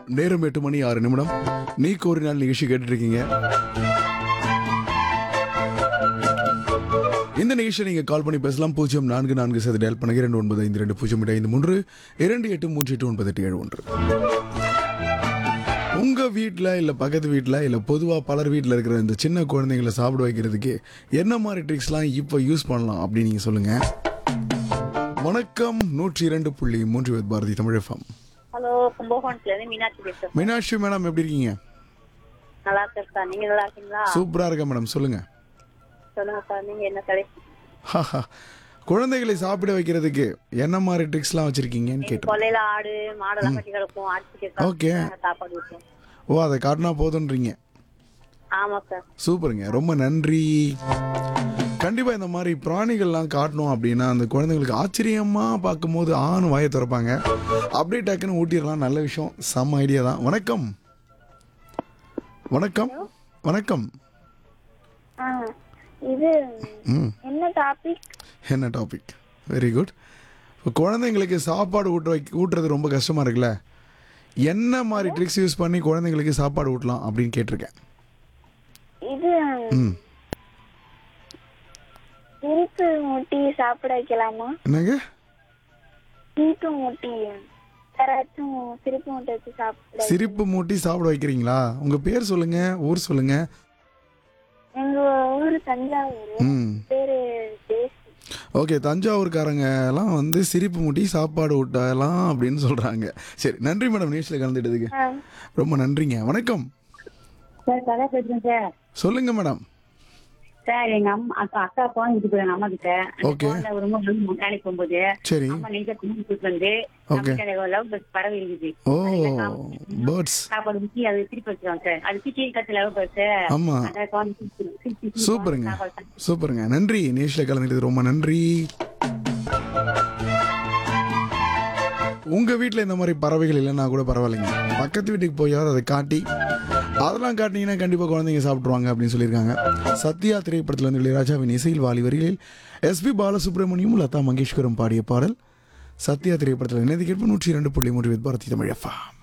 நேரம் எட்டு மணி ஆறு நிமிடம் நீ ஒரு நாள் நிகழ்ச்சி கேட்டுட்டு இருக்கீங்க இந்த நிகழ்ச்சியை நீங்க கால் பண்ணி பேசலாம் பூஜ்ஜியம் நான்கு நான்கு சதி டயல் பண்ணுங்க இரண்டு ஒன்பது ஐந்து ரெண்டு பூஜ்ஜியம் எட்டு ஐந்து மூன்று இரண்டு எட்டு மூன்று எட்டு ஒன்பது எட்டு ஏழு ஒன்று உங்க வீட்டில் இல்லை பக்கத்து வீட்டில் இல்லை பொதுவாக பலர் வீட்டில் இருக்கிற இந்த சின்ன குழந்தைங்களை சாப்பிட வைக்கிறதுக்கு என்ன மாதிரி ட்ரிக்ஸ்லாம் இப்போ யூஸ் பண்ணலாம் அப்படின்னு நீங்கள் சொல்லுங்க வணக்கம் நூற்றி இரண்டு புள்ளி மூன்று வித் பாரதி தமிழகம் ஹலோ கும்பகோணத்துல இருந்து மீனாட்சி பேசுறேன் மீனாட்சி மேடம் எப்படி இருக்கீங்க நல்லா இருக்கேன் சார் நீங்க நல்லா இருக்கீங்களா சூப்பராக இருக்கேன் மேடம் சொல்லுங்க சொல்லுங்க சார் நீங்க என்ன கடை ஹாஹா. குழந்தைகளை சாப்பிட வைக்கிறதுக்கு என்ன மாதிரி ட்ரிக்ஸ்லாம் வச்சிருக்கீங்கன்னு கேட்டேன் கொல்லையில ஆடு மாடெல்லாம் கட்டி கிடக்கும் அடிச்சுட்டு Okay. சாப்பாடு ஊற்றும் ஓ அதை காட்டினா போதுன்றீங்க ஆமா சார் சூப்பருங்க ரொம்ப நன்றி கண்டிப்பா இந்த மாதிரி பிராணிகள்லாம் காட்டணும் அப்படின்னா அந்த குழந்தைங்களுக்கு ஆச்சரியமா பார்க்கும்போது ஆண் வாயை திறப்பாங்க அப்படியே டக்குன்னு ஊட்டிடலாம் நல்ல விஷயம் செம்ம ஐடியா தான் வணக்கம் வணக்கம் வணக்கம் இது ம் என்ன டாபிக் என்ன டாபிக் வெரி குட் இப்போ குழந்தைங்களுக்கு சாப்பாடு ஊட்ட வை ஊட்டுறது ரொம்ப கஷ்டமாக இருக்குல்ல என்ன மாதிரி ட்ரிக்ஸ் யூஸ் பண்ணி குழந்தைங்களுக்கு சாப்பாடு ஊட்டலாம் அப்படின்னு கேட்டிருக்கேன் இது ம் சிரிப்பு மூட்டி சாப்பிட வைக்கலாமா என்னங்க சிரிப்பு மூட்டி யாராச்சும் சிரிப்பு மூட்டை வச்சு சாப்பிட சிரிப்பு மூட்டி சாப்பிட வைக்கிறீங்களா உங்கள் பேர் சொல்லுங்க ஊர் சொல்லுங்க எங்க ஊரு தஞ்சாவூர் ம் பேரு தேசி ஓகே தஞ்சாவூர்காரங்க எல்லாம் வந்து சிரிப்பு மூட்டி சாப்பாடு ஊட்டலாம் அப்படின்னு சொல்கிறாங்க சரி நன்றி மேடம் நியூஸில் கலந்துட்டதுக்கு ரொம்ப நன்றிங்க வணக்கம் சார் கதை பேசுறேன் சார் சொல்லுங்க மேடம் சார் எங்க அம்மா அக்கா அக்கா போன் வீட்டுக்கு போய் அம்மா கிட்ட அந்த Okay. போன்ல ஒரு ரொம்ப வேலைக்கு போகும்போது சரி அம்மா நெஞ்ச கும்பிட்டு கூட்டு வந்து Okay. லவ் பஸ் பறவை இருக்குது ஓ பேர்ட்ஸ் சாப்பாடு ஊற்றி அது திருப்பி வச்சிருவாங்க சார் அது கீழே கத்து லவ் பஸ் ஆமாம் அந்த குழந்தை சிரிச்சு- சிரிச்சு- சிரிச்சு சூப்பருங்க சாப்பாடு சாப்பிட்டு சூப்பருங்க நன்றி நியூஸில் கலந்துக்கிட்டது ரொம்ப நன்றி உங்க வீட்டில் இந்த மாதிரி பறவைகள் இல்லைன்னா கூட பரவாயில்லைங்க பக்கத்து வீட்டுக்கு போயாவது அதை காட்டி அதெல்லாம் காட்டினீங்கன்னா கண்டிப்பாக குழந்தைங்க சாப்பிட்ருவாங்க அப்படின்னு சொல்லியிருக்காங்க சத்யா திரைப்படத்தில் வந்து இளையராஜாவின் இசையில் வாலி வரிகளில் எஸ்பி பாலசுப்ரமணியம் லதா மங்கேஷ்கரும் பாடிய பாடல் சத்யா திரைப்படத்தில் இணைந்து கேட்பு நூற்றி இரண்டு புள்ளி மூன்று வித் பாரதி தமிழ் எஃப்எம்